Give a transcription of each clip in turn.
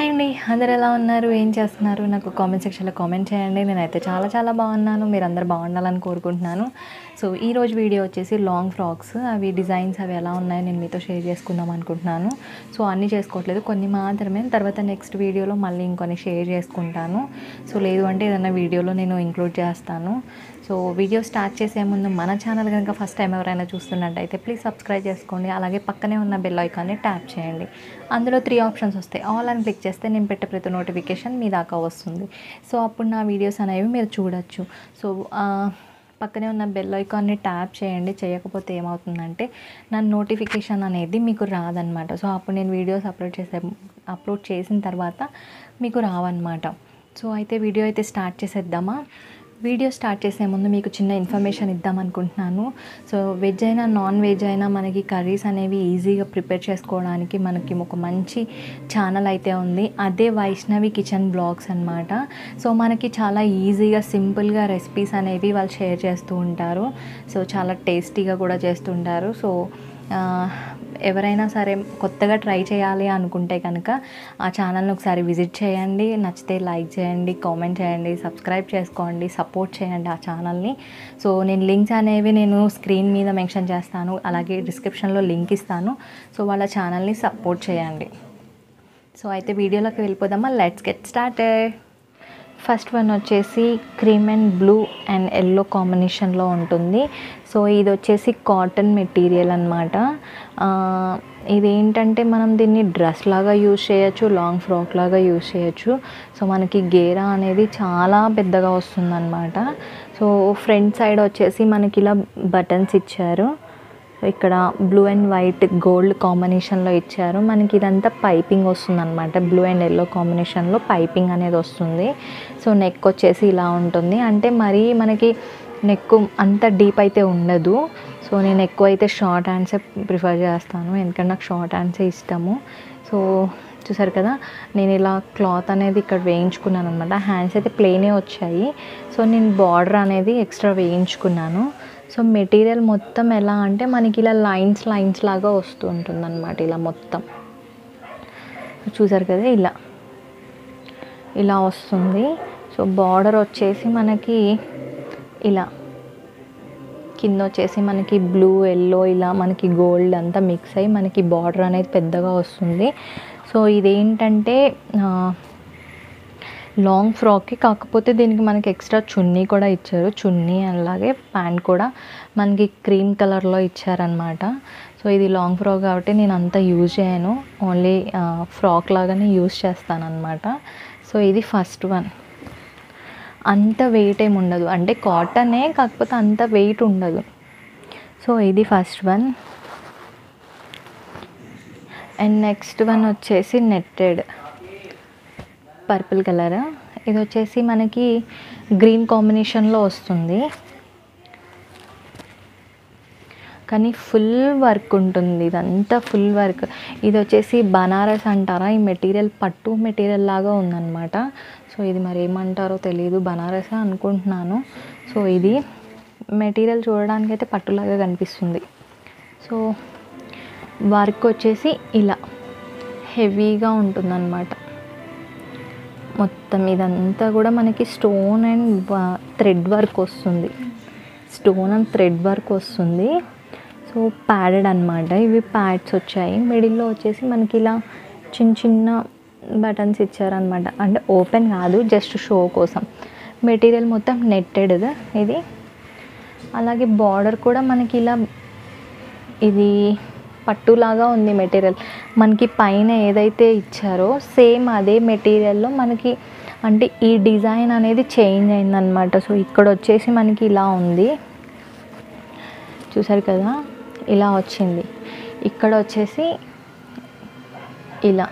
Hi అండి అందరు ఎలా ఉన్నారు ఏం చేస్తున్నారు నాకు కామెంట్ సెక్షన్లో కామెంట్ చేయండి నేనైతే చాలా చాలా బాగున్నాను మీరు అందరు బాగుండాలని కోరుకుంటున్నాను సో ఈ రోజు వీడియో వచ్చేసి లాంగ్ ఫ్రాక్స్ అవి డిజైన్స్ అవి ఎలా ఉన్నాయో నేను మీతో షేర్ చేసుకుందాం అనుకుంటున్నాను సో అన్నీ చేసుకోవట్లేదు కొన్ని మాత్రమే తర్వాత నెక్స్ట్ వీడియోలో మళ్ళీ ఇంకొన్ని షేర్ చేసుకుంటాను సో లేదు అంటే ఏదైనా వీడియోలో నేను ఇంక్లూడ్ చేస్తాను సో వీడియో స్టార్ట్ చేసే ముందు మన ఛానల్ కనుక ఫస్ట్ టైం ఎవరైనా చూస్తున్నట్టయితే ప్లీజ్ సబ్స్క్రైబ్ చేసుకోండి అలాగే పక్కనే ఉన్న బెల్ ఐకాన్ని ట్యాప్ చేయండి అందులో త్రీ ఆప్షన్స్ వస్తాయి ఆల్ అని క్లిక్ చేస్తే నేను పెట్టే ప్రతి నోటిఫికేషన్ మీ దాకా వస్తుంది సో అప్పుడు నా వీడియోస్ అనేవి మీరు చూడొచ్చు సో ఆ, పక్కనే ఉన్న బెల్ ఐకాన్ని ట్యాప్ చేయండి చేయకపోతే ఏమవుతుందంటే నా నోటిఫికేషన్ అనేది మీకు రాదనమాట సో అప్పుడు నేను వీడియోస్ అప్లోడ్ చేసే అప్లోడ్ చేసిన తర్వాత మీకు రావన్నమాట సో అయితే వీడియో అయితే స్టార్ట్ చేసేద్దామా వీడియో స్టార్ట్ చేసే ముందు మీకు చిన్న ఇన్ఫర్మేషన్ ఇద్దాం అనుకుంటున్నాను సో వెజ్ అయినా నాన్ వెజ్ అయినా మనకి కర్రీస్ అనేవి ఈజీగా ప్రిపేర్ చేసుకోవడానికి మనకి ఒక మంచి ఛానల్ అయితే ఉంది అదే వైష్ణవి కిచెన్ బ్లాగ్స్ అన్నమాట సో మనకి చాలా ఈజీగా సింపుల్గా రెసిపీస్ అనేవి వాళ్ళు షేర్ చేస్తూ ఉంటారు సో చాలా టేస్టీగా కూడా చేస్తుంటారు సో ఆ, ఎవరైనా సరే కొత్తగా ట్రై చేయాలి అనుకుంటే కనుక ఆ ఛానల్ని ఒకసారి విజిట్ చేయండి నచ్చితే లైక్ చేయండి కామెంట్ చేయండి సబ్స్క్రైబ్ చేసుకోండి సపోర్ట్ చేయండి ఆ ఛానల్ని సో నేను లింక్స్ అనేవి నేను స్క్రీన్ మీద మెన్షన్ చేస్తాను అలాగే డిస్క్రిప్షన్లో లింక్ ఇస్తాను సో వాళ్ళ ఛానల్ని సపోర్ట్ చేయండి సో అయితే వీడియోలోకి వెళ్ళిపోదామా let's get started first one వచ్చేసి cream and blue and yellow కాంబినేషన్లో ఉంటుంది సో ఇది వచ్చేసి కాటన్ మెటీరియల్ అనమాట ఇదేంటంటే మనం దీన్ని డ్రెస్ లాగా యూజ్ చేయొచ్చు లాంగ్ ఫ్రాక్ లాగా యూజ్ చేయొచ్చు సో మనకి గేరా అనేది చాలా పెద్దగా వస్తుందన్నమాట సో ఫ్రంట్ సైడ్ వచ్చేసి మనకి ఇలా బటన్స్ ఇచ్చారు ఇక్కడ బ్లూ అండ్ వైట్ గోల్డ్ కాంబినేషన్లో ఇచ్చారు మనకి ఇదంతా పైపింగ్ వస్తుంది అనమాట బ్లూ అండ్ ఎల్లో కాంబినేషన్లో పైపింగ్ అనేది వస్తుంది సో నెక్ వచ్చేసి ఇలా ఉంటుంది అంటే మరీ మనకి నెక్ అంత డీప్ అయితే ఉండదు సో నేను ఎక్కువ అయితే షార్ట్ హ్యాండ్సే ప్రిఫర్ చేస్తాను ఎందుకంటే నాకు షార్ట్ హ్యాండ్సే ఇష్టము సో చూసారు కదా నేను ఇలా క్లాత్ అనేది ఇక్కడ వేయించుకున్నాను అనమాట హ్యాండ్స్ అయితే ప్లెయినే వచ్చాయి సో నేను బార్డర్ అనేది ఎక్స్ట్రా వేయించుకున్నాను సో మెటీరియల్ మొత్తం ఎలా అంటే మనకి ఇలా లైన్స్ లైన్స్ లాగా వస్తూ ఉంటుంది అనమాట ఇలా మొత్తం చూసారు కదా ఇలా ఇలా వస్తుంది సో బార్డర్ వచ్చేసి మనకి ఇలా కింద వచ్చేసి మనకి బ్లూ ఎల్లో ఇలా మనకి గోల్డ్ అంతా మిక్స్ అయ్యి మనకి బార్డర్ అనేది పెద్దగా వస్తుంది సో ఇదేంటంటే ఆ, లాంగ్ ఫ్రాక్కి కాకపోతే దీనికి మనకి ఎక్స్ట్రా చున్నీ కూడా ఇచ్చారు చున్నీ అలాగే ప్యాంట్ కూడా మనకి క్రీమ్ కలర్లో ఇచ్చారనమాట సో ఇది లాంగ్ ఫ్రాక్ కాబట్టి నేను అంత యూజ్ చేయను ఓన్లీ ఫ్రాక్ లాగానే యూజ్ చేస్తాను అనమాట సో ఇది ఫస్ట్ వన్ అంత వెయిట్ ఏమి ఉండదు అంటే కాటనే కాకపోతే అంత వెయిట్ ఉండదు సో ఇది first one and next one వచ్చేసి నెట్టెడ్ పర్పుల్ కలర్ ఇది వచ్చేసి మనకి గ్రీన్ కాంబినేషన్లో వస్తుంది కానీ ఫుల్ వర్క్ ఉంటుంది ఇదంతా ఫుల్ వర్క్ ఇది వచ్చేసి బనారస్ అంటారా ఈ మెటీరియల్ పట్టు మెటీరియల్ లాగా ఉందన్నమాట సో ఇది మరి ఏమంటారో తెలియదు బనారస్ అనుకుంటున్నాను సో ఇది మెటీరియల్ చూడడానికి అయితే పట్టులాగా కనిపిస్తుంది సో వర్క్ వచ్చేసి ఇలా హెవీగా ఉంటుందన్నమాట మొత్తం ఇదంతా కూడా మనకి స్టోన్ అండ్ థ్రెడ్ వర్క్ వస్తుంది స్టోన్ అండ్ థ్రెడ్ వర్క్ వస్తుంది సో ప్యాడెడ్ అనమాట ఇవి ప్యాడ్స్ వచ్చాయి మిడిల్లో వచ్చేసి మనకి ఇలా చిన్న చిన్న బటన్స్ ఇచ్చారనమాట అంటే ఓపెన్ కాదు జస్ట్ షో కోసం మెటీరియల్ మొత్తం నెట్టెడ్ ఇది అలాగే బార్డర్ కూడా మనకి ఇలా ఇది పట్టులాగా ఉంది మెటీరియల్ మనకి పైన ఏదైతే ఇచ్చారో సేమ్ అదే మెటీరియల్లో మనకి అంటే ఈ డిజైన్ అనేది చేంజ్ అయిందనమాట సో ఇక్కడ వచ్చేసి మనకి ఇలా ఉంది చూసారు కదా ఇలా వచ్చింది ఇక్కడ వచ్చేసి ఇలా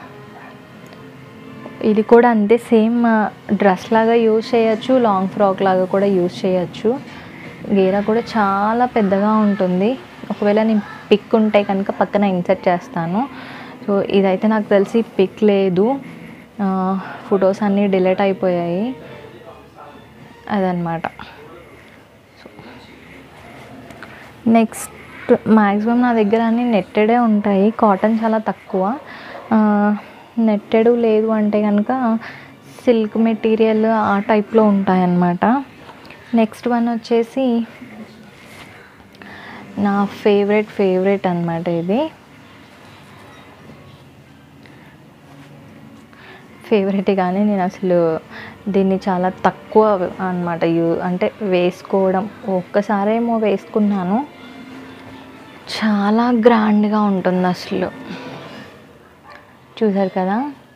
ఇది కూడా అంతే సేమ్ డ్రెస్ లాగా యూజ్ చేయొచ్చు లాంగ్ ఫ్రాక్ లాగా కూడా యూజ్ చేయొచ్చు గేరా కూడా చాలా పెద్దగా ఉంటుంది ఒకవేళ నేను పిక్ ఉంటే కనుక పక్కన ఇన్సర్ట్ చేస్తాను సో ఇదైతే నాకు తెలిసి పిక్ లేదు ఫొటోస్ అన్నీ డిలీట్ అయిపోయాయి అదనమాట నెక్స్ట్ మ్యాక్సిమం నా దగ్గర అన్ని నెట్టెడే ఉంటాయి కాటన్ చాలా తక్కువ ఆ, నెట్టెడు లేదు అంటే కనుక సిల్క్ మెటీరియల్ ఆ టైప్లో ఉంటాయన్నమాట నెక్స్ట్ వన్ వచ్చేసి నా ఫేవరెట్ ఫేవరెట్ అనమాట ఇది ఫేవరెట్ కానీ నేను అసలు దీన్ని చాలా తక్కువ అనమాట యూ అంటే వేసుకోవడం ఒక్కసారేమో వేసుకున్నాను చాలా గ్రాండ్గా ఉంటుంది అసలు చూసారు కదా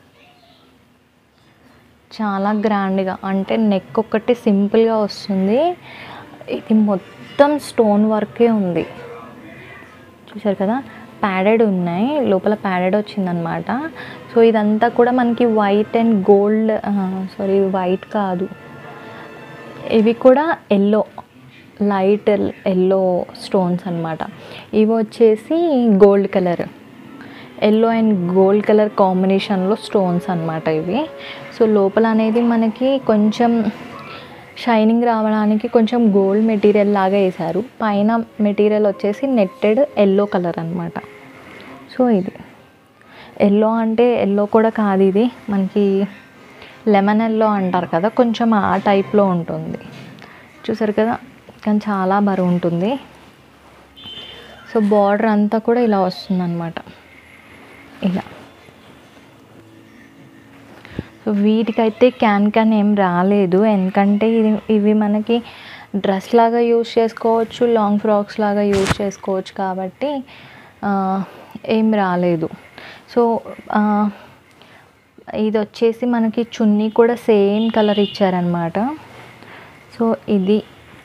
చాలా గ్రాండ్గా అంటే నెక్ ఒకటి సింపుల్గా వస్తుంది ఇది మొత్తం స్టోన్ వర్కే ఉంది చూసారు కదా ప్యాడెడ్ ఉన్నాయి లోపల ప్యాడెడ్ వచ్చిందనమాట సో ఇదంతా కూడా మనకి white and gold sorry white కాదు ఇవి కూడా ఎల్లో లైట్ ఎల్లో స్టోన్స్ అనమాట ఇవి వచ్చేసి gold colour yellow and gold colour కాంబినేషన్లో స్టోన్స్ అనమాట ఇవి సో లోపల అనేది మనకి కొంచెం షైనింగ్ రావడానికి కొంచెం గోల్డ్ మెటీరియల్ లాగా వేశారు పైన మెటీరియల్ వచ్చేసి నెట్టెడ్ ఎల్లో కలర్ అనమాట సో ఇది ఎల్లో అంటే ఎల్లో కూడా కాదు ఇది మనకి లెమన్ ఎల్లో అంటారు కదా కొంచెం ఆ టైప్లో ఉంటుంది చూసారు కదా కానీ చాలా బరువు ఉంటుంది సో బార్డర్ అంతా కూడా ఇలా వస్తుందన్నమాట ఇలా సో వీటికైతే క్యాన్ క్యాన్ ఏం రాలేదు ఎందుకంటే ఇది ఇవి మనకి డ్రెస్ లాగా యూజ్ చేసుకోవచ్చు లాంగ్ ఫ్రాక్స్ లాగా యూజ్ చేసుకోవచ్చు కాబట్టి ఆ, ఏం రాలేదు సో ఆ, ఇది వచ్చేసి మనకి చున్నీ కూడా సేమ్ కలర్ ఇచ్చారనమాట సో ఇది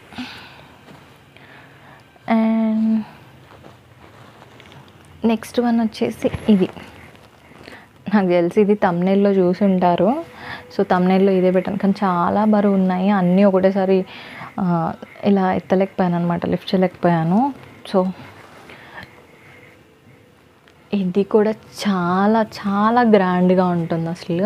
అండ్ నెక్స్ట్ వన్ వచ్చేసి ఇది నాకు తెలిసి ఇది తమ్నెల్లో చూసి ఉంటారు సో తమ్నెల్లో ఇదే పెట్టాను కానీ చాలా బరువు ఉన్నాయి అన్నీ ఒకటేసారి ఆ, ఇలా ఎత్తలేకపోయాను అనమాట లిఫ్ట్ చేయలేకపోయాను సో ఇది కూడా చాలా చాలా గ్రాండ్గా ఉంటుంది అసలు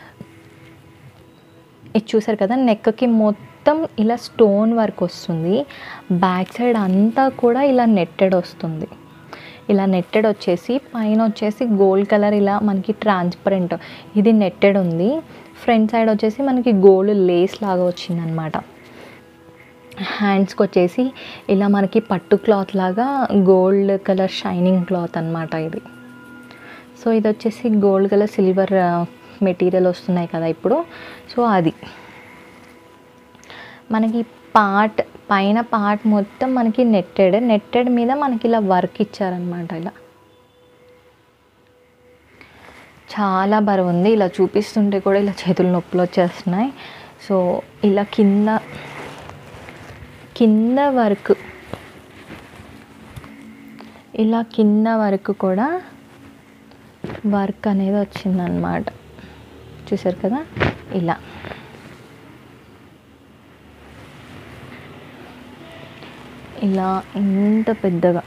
ఇది చూసారు కదా నెక్కి మొత్తం ఇలా స్టోన్ వర్క్ వస్తుంది బ్యాక్ సైడ్ అంతా కూడా ఇలా నెట్టెడ్ వస్తుంది ఇలా నెట్టెడ్ వచ్చేసి పైన వచ్చేసి గోల్డ్ కలర్ ఇలా మనకి ట్రాన్స్పరెంట్ ఇది నెట్టెడ్ ఉంది ఫ్రంట్ సైడ్ వచ్చేసి మనకి గోల్డ్ లేస్ లాగా వచ్చిందనమాట హ్యాండ్స్కి వచ్చేసి ఇలా మనకి పట్టు క్లాత్ లాగా గోల్డ్ కలర్ షైనింగ్ క్లాత్ అనమాట ఇది సో ఇది వచ్చేసి గోల్డ్ కలర్ సిల్వర్ మెటీరియల్ వస్తున్నాయి కదా ఇప్పుడు సో అది మనకి పార్ట్ పైన పార్ట్ మొత్తం మనకి నెట్టెడ్ నెట్టెడ్ మీద మనకి ఇలా వర్క్ ఇచ్చారనమాట ఇలా చాలా బరువు ఉంది ఇలా చూపిస్తుంటే కూడా ఇలా చేతులు నొప్పులు వచ్చేస్తున్నాయి సో ఇలా కింద కింద వర్క్ ఇలా కింద వరకు కూడా వర్క్ అనేది వచ్చిందనమాట చూసారు కదా ఇలా ఇలా ఇంత పెద్దగా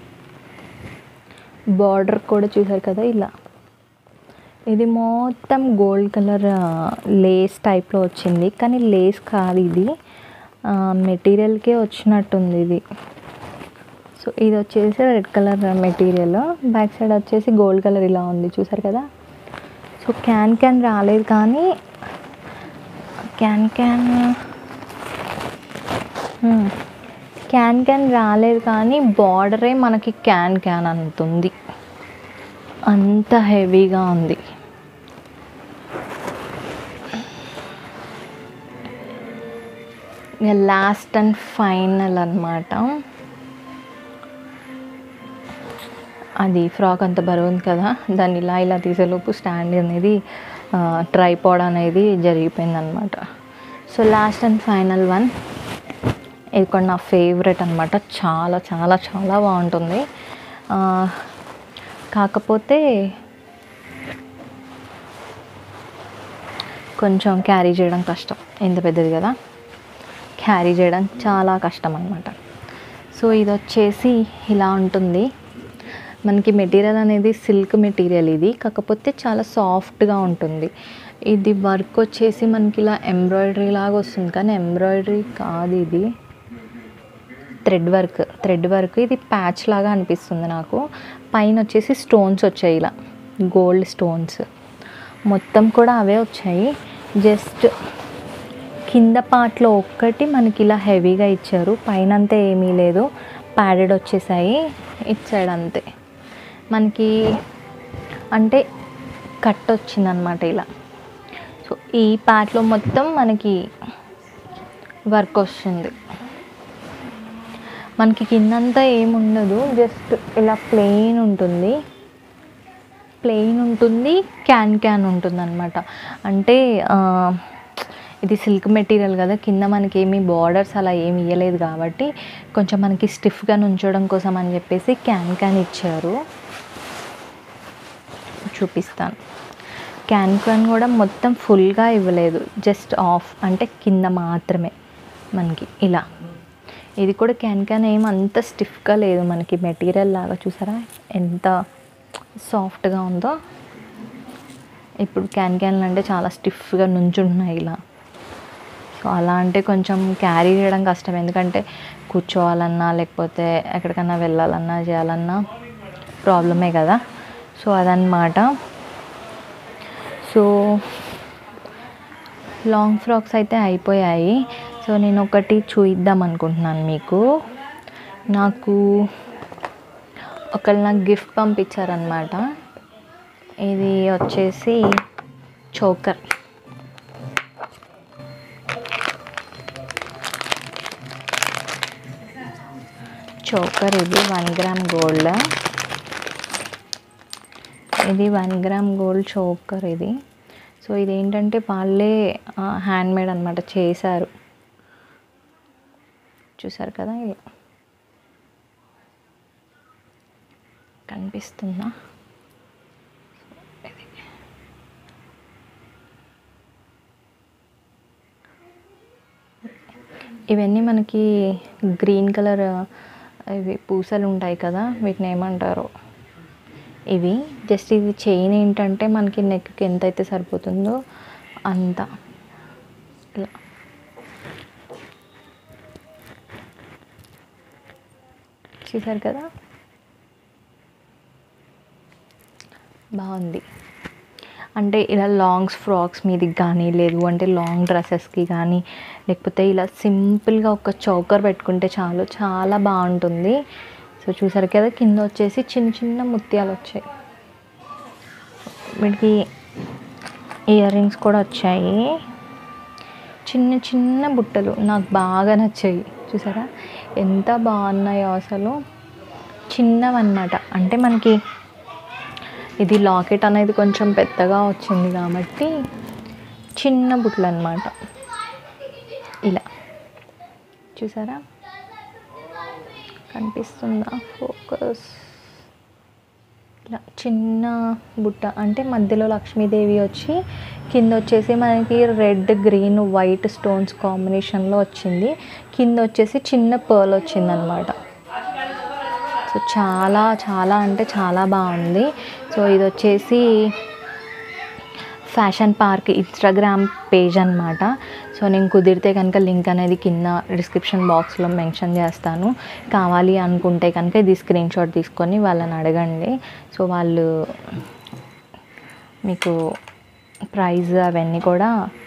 బార్డర్ కూడా చూసారు కదా ఇలా ఇది మొత్తం గోల్డ్ కలర్ లేస్ టైప్లో వచ్చింది కానీ లేస్ కాదు ఇది మెటీరియల్కే వచ్చినట్టుంది ఇది సో ఇది వచ్చేసి red colour material back side వచ్చేసి గోల్డ్ కలర్ ఇలా ఉంది చూసారు కదా సో క్యాన్ క్యాన్ రాలేదు కానీ can can hmm. Can can రాలేదు కానీ బార్డరే మనకి క్యాన్ క్యాన్ అంతుంది అంత హెవీగా ఉంది ఇక లాస్ట్ అండ్ ఫైనల్ అన్నమాట అది ఫ్రాక్ అంత బరువు ఉంది కదా దాన్ని ఇలా ఇలా తీసేలోపు స్టాండ్ అనేది ట్రైపాడ్ అనేది జరిగిపోయింది అనమాట so last and final one ఇది కూడా నా ఫేవరెట్ అనమాట చాలా చాలా చాలా బాగుంటుంది ఆ, కాకపోతే కొంచెం క్యారీ చేయడం కష్టం ఎంత పెద్దది కదా క్యారీ చేయడం చాలా కష్టం అనమాట సో ఇది వచ్చేసి ఇలా ఉంటుంది మనకి మెటీరియల్ అనేది సిల్క్ మెటీరియల్ ఇది కాకపోతే చాలా సాఫ్ట్గా ఉంటుంది ఇది వర్క్ వచ్చేసి మనకి ఇలా ఎంబ్రాయిడరీ లాగా వస్తుంది కానీ ఎంబ్రాయిడరీ కాదు ఇది థ్రెడ్ వర్క్ థ్రెడ్ వర్క్ ఇది ప్యాచ్ లాగా అనిపిస్తుంది నాకు పైన వచ్చేసి స్టోన్స్ వచ్చాయి ఇలా గోల్డ్ స్టోన్స్ మొత్తం కూడా అవే వచ్చాయి జస్ట్ కింద పార్ట్లో ఒక్కటి మనకి ఇలా హెవీగా ఇచ్చారు పైన అంతా ఏమీ లేదు ప్యాడెడ్ వచ్చేసాయి ఇట్ సైడ్ అంతే మనకి అంటే కట్ వచ్చిందనమాట ఇలా సో ఈ పార్ట్లో మొత్తం మనకి వర్క్ వస్తుంది మనకి కిందంతా ఏముండదు జస్ట్ ఇలా ప్లెయిన్ ఉంటుంది ప్లెయిన్ ఉంటుంది క్యాన్ క్యాన్ ఉంటుంది అనమాట అంటే ఆ, ఇది సిల్క్ మెటీరియల్ కదా కింద మనకి ఏమి బార్డర్స్ అలా ఏమి ఇవ్వలేదు కాబట్టి కొంచెం మనకి స్టిఫ్గా నుంచోవడం కోసం అని చెప్పేసి క్యాన్ క్యాన్ ఇచ్చారు చూపిస్తాను క్యాన్ క్యాన్ కూడా మొత్తం ఫుల్గా ఇవ్వలేదు జస్ట్ ఆఫ్ అంటే కింద మాత్రమే మనకి ఇలా ఇది కూడా క్యాన్ క్యాన్ ఏం అంత స్టిఫ్గా లేదు మనకి మెటీరియల్ లాగా చూసారా ఎంత సాఫ్ట్గా ఉందో ఇప్పుడు క్యాన్ క్యాన్లు అంటే చాలా స్టిఫ్గా నుంచుంటున్నాయి ఇలా సో అలా అంటే కొంచెం క్యారీ చేయడం కష్టం ఎందుకంటే కూర్చోవాలన్నా లేకపోతే ఎక్కడికన్నా వెళ్ళాలన్నా చేయాలన్నా ప్రాబ్లమే కదా సో అదనమాట సో లాంగ్ ఫ్రాక్స్ అయితే అయిపోయాయి సో నేను ఒకటి చూయిద్దాం అనుకుంటున్నాను మీకు నాకు ఒకళ్ళు నాకు గిఫ్ట్ పంపించారనమాట ఇది వచ్చేసి చోకర్ చోకర్ ఇది వన్ గ్రామ్ గోల్డ్ ఇది వన్ గ్రామ్ గోల్డ్ చోకర్ ఇది సో ఇది ఏంటంటే వాళ్ళే హ్యాండ్ మేడ్ అనమాట చేశారు చూసారు కదా ఇలా కనిపిస్తుందా ఇది. ఇవన్నీ మనకి గ్రీన్ కలర్ ఇవి పూసలు ఉంటాయి కదా వీటిని ఏమంటారు ఇవి జస్ట్ ఇది చైన్ ఏంటంటే మనకి నెక్కి ఎంత అయితే సరిపోతుందో అంత ఇలా చూసారు కదా బాగుంది అంటే ఇలా లాంగ్స్ ఫ్రాక్స్ మీదకి కానీ లేదు అంటే లాంగ్ డ్రెస్సెస్కి కానీ లేకపోతే ఇలా సింపుల్గా ఒక చౌకర్ పెట్టుకుంటే చాలు చాలా బాగుంటుంది సో చూసారు కదా కింద వచ్చేసి చిన్న చిన్న ముత్యాలు వచ్చాయి వీటికి ఇయర్ రింగ్స్ కూడా వచ్చాయి చిన్న చిన్న బుట్టలు నాకు బాగా నచ్చాయి చూసారా ఎంత బాగున్నాయో అసలు చిన్నవన్నమాట అంటే మనకి ఇది లాకెట్ అనేది కొంచెం పెద్దగా వచ్చింది కాబట్టి చిన్న బుట్టలు అనమాట ఇలా చూసారా కనిపిస్తుందా ఫోకస్ ఇలా చిన్న బుట్ట అంటే మధ్యలో లక్ష్మీదేవి వచ్చి కింద వచ్చేసి మనకి రెడ్ గ్రీన్ వైట్ స్టోన్స్ కాంబినేషన్లో వచ్చింది కింద వచ్చేసి చిన్న పర్ల్ వచ్చిందనమాట సో చాలా చాలా అంటే చాలా బాగుంది సో ఇది వచ్చేసి ఫ్యాషన్ పార్క్ ఇన్స్టాగ్రామ్ పేజ్ అనమాట సో నేను కుదిరితే కనుక లింక్ అనేది కింద డిస్క్రిప్షన్ బాక్స్లో మెన్షన్ చేస్తాను కావాలి అనుకుంటే కనుక ఇది స్క్రీన్ షాట్ తీసుకొని వాళ్ళని అడగండి సో వాళ్ళు మీకు ప్రైజ్ అవన్నీ కూడా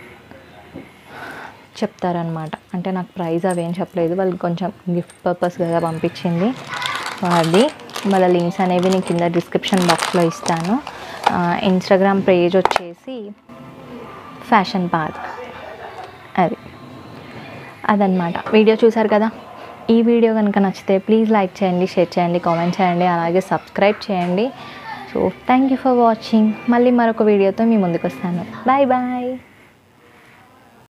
చెప్తారనమాట అంటే నాకు ప్రైజ్ అవేం చెప్పలేదు వాళ్ళు కొంచెం గిఫ్ట్ పర్పస్ కదా పంపించింది సో అది వాళ్ళ లింక్స్ అనేవి నేను కింద డిస్క్రిప్షన్ బాక్స్లో ఇస్తాను ఇన్స్టాగ్రామ్ పేజ్ వచ్చేసి ఫ్యాషన్ పార్క్ అది అదనమాట వీడియో చూసారు కదా ఈ వీడియో కనుక నచ్చితే ప్లీజ్ లైక్ చేయండి షేర్ చేయండి కామెంట్ చేయండి అలాగే సబ్స్క్రైబ్ చేయండి so thank you for watching మళ్ళీ మరొక వీడియోతో మీ ముందుకు వస్తాను బాయ్ బాయ్